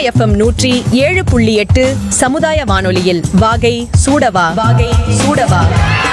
FM நூற்றி ஏழு புள்ளி எட்டு சமுதாய வானொலியில் வாகை சூடவா வாகை சூடவா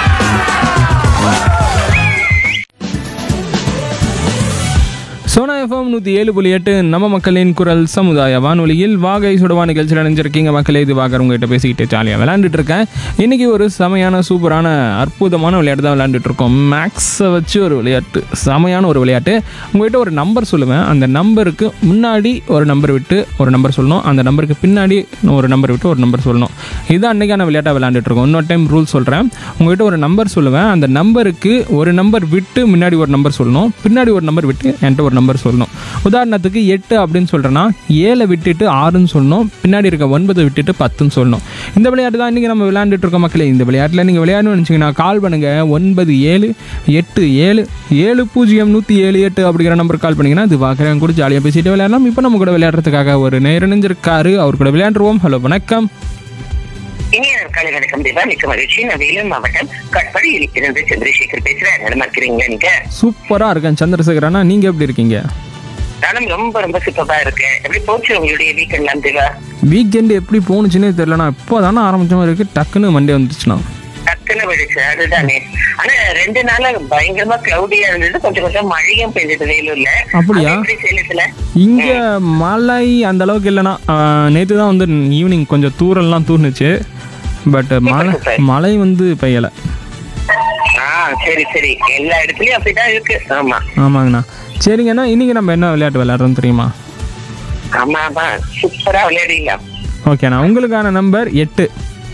சோனா எஃப்எம் நூற்றி ஏழு புள்ளி எட்டு நம்ம மக்களின் குரல் சமுதாய வானொலியில் வாகை சுடவா நிகழ்ச்சியில் அணிஞ்சிருக்கீங்க மக்களே இது வாகர் உங்ககிட்ட பேசிக்கிட்டு ஜாலியாக விளையாண்டுட்டு இருக்கேன் இன்னைக்கு ஒரு செமையான சூப்பரான அற்புதமான விளையாட்டு தான் விளையாண்டுட்டு இருக்கோம் மேக்ஸை வச்சு ஒரு விளையாட்டு செமையான ஒரு விளையாட்டு உங்ககிட்ட ஒரு நம்பர் சொல்லுவேன் அந்த நம்பருக்கு முன்னாடி ஒரு நம்பர் விட்டு ஒரு நம்பர் சொல்லணும் அந்த நம்பருக்கு பின்னாடி ஒரு நம்பர் விட்டு ஒரு நம்பர் சொல்லணும் இது அன்னைக்கான விளையாட்டாக விளையாண்டுட்டு இருக்கோம் இன்னொரு டைம் ரூல் சொல்கிறேன் உங்ககிட்ட ஒரு நம்பர் சொல்லுவேன் அந்த நம்பருக்கு ஒரு நம்பர் விட்டு முன்னாடி ஒரு நம்பர் சொல்லணும் பின்னாடி ஒரு நம்பர் விட்டு என்கிட்ட ஒரு நம்பர் சொல்லணும் உதாரணத்துக்கு எட்டு அப்படின்னு சொல்கிறேன்னா ஏழை விட்டுட்டு ஆறுன்னு சொல்லணும் பின்னாடி இருக்க ஒன்பதை விட்டுட்டு பத்துன்னு சொல்லணும் இந்த விளையாட்டு தான் இன்றைக்கி நம்ம விளையாண்டுட்டு இருக்கோம் மக்களே இந்த விளையாட்டில் நீங்கள் விளையாடணும்னு நினச்சிங்கன்னா கால் பண்ணுங்கள் ஒன்பது ஏழு எட்டு ஏழு ஏழு பூஜ்ஜியம் நூற்றி ஏழு எட்டு அப்படிங்கிற நம்பர் கால் பண்ணிங்கன்னா இது பார்க்குறேன் கூட ஜாலியாக பேசிட்டு விளையாடலாம் இப்போ நம்ம கூட விளையாடுறதுக்காக ஒரு நேரணிஞ்சிருக்காரு அவர் கூட விளையாண்டுருவோம் ஹலோ வணக்கம் இனிய காலை வணக்கம் தேவா மிக்க மகிழ்ச்சி நான் வேலூர் மாவட்டம் கட்படியில் இருந்து சந்திரசேகர் பேசுறேன் நலமா இருக்கிறீங்களா நீங்க சூப்பராக இருக்கேன் சந்திரசேகர் அண்ணா நீங்கள் எப்படி இருக்கீங்க நானும் ரொம்ப ரொம்ப சூப்பரா இருக்கேன் எப்படி போச்சு உங்களுடைய வீக்கெண்ட்லாம் தேவா வீக்கெண்டு எப்படி போணுச்சுன்னே தெரியலண்ணா இப்போ தானே ஆரம்பிச்ச மாதிரி இருக்கு டக்குன்னு மண்டே வந்துச்சுண்ணா டக்குன்னு விடுச்சு அதுதானே ஆனா ரெண்டு நாளா பயங்கரமா கிளவுடியா இருந்தது கொஞ்சம் கொஞ்சம் மழையும் பெஞ்சது வேலூர்ல அப்படியா? அங்க எப்படி சேலத்துல இங்கே மழை அந்த அளவுக்கு இல்லைண்ணா நேற்று தான் வந்து ஈவினிங் கொஞ்சம் தூரல்லாம் தூர்னுச்சு பட் மழை super. மழை வந்து பெய்யலை ஆஹ் சரி சரி எல்லா இடத்துலயும் அப்படிதான் இருக்கு ஆமா ஆமாங்கண்ணா சரிங்கண்ணா இன்றைக்கி நம்ம என்ன விளையாட்டு விளையாடுறோம் தெரியுமா ஆமா ஆமா சூப்பரா விளையாடிடலாம் ஓகேண்ணா உங்களுக்கான நம்பர் எட்டு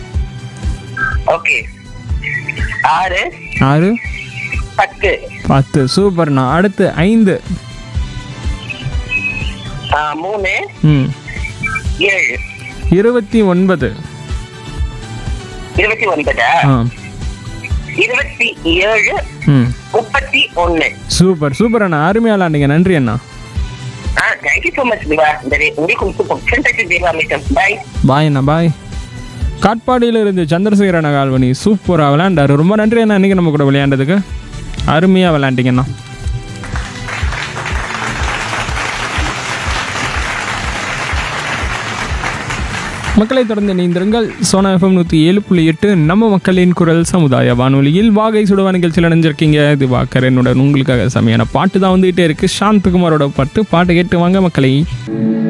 ஓகே ஆறு ஆறு பத்து பத்து சூப்பர்ண்ணா அடுத்து ஐந்து ஆஹ் மூணு ம் ஏழு இருபத்தி ஒன்பது இருபத்தி ஒன்பதா ஆ இருபத்தி ஏழு ம் முப்பத்தி ஒண்ணு சூப்பர் சூப்பர் அண்ணா அருமையாக விளாண்டிங்க நன்றி அண்ணா ஆ தேங்க்யூ ஸோ மச் திவா இந்த உங்களுக்கு பொக்ஷன் தேவா மிட்டம் பாய் பாய் அண்ணா பாய் காட்பாடியில் இருந்து சந்திரசேகர் அண்ணா கால் பண்ணி சூப்பராக விளையாண்டாரு ரொம்ப நன்றி அண்ணா இன்றைக்கி நம்ம கூட விளையாண்டதுக்கு அருமையாக விளையாண்டிங்கண்ணா மக்களை தொடர்ந்து இணைந்திருங்கள் சோனா எஃப்எம் நூற்றி ஏழு புள்ளி எட்டு நம்ம மக்களின் குரல் சமுதாய வானொலியில் வாகை சுடுவா நிகழ்ச்சியில் அடைஞ்சிருக்கீங்க இது வாக்கரனுடன் உங்களுக்காக செமையான பாட்டு தான் வந்துகிட்டே இருக்கு சாந்தகுமாரோட பாட்டு பாட்டு கேட்டு வாங்க மக்களை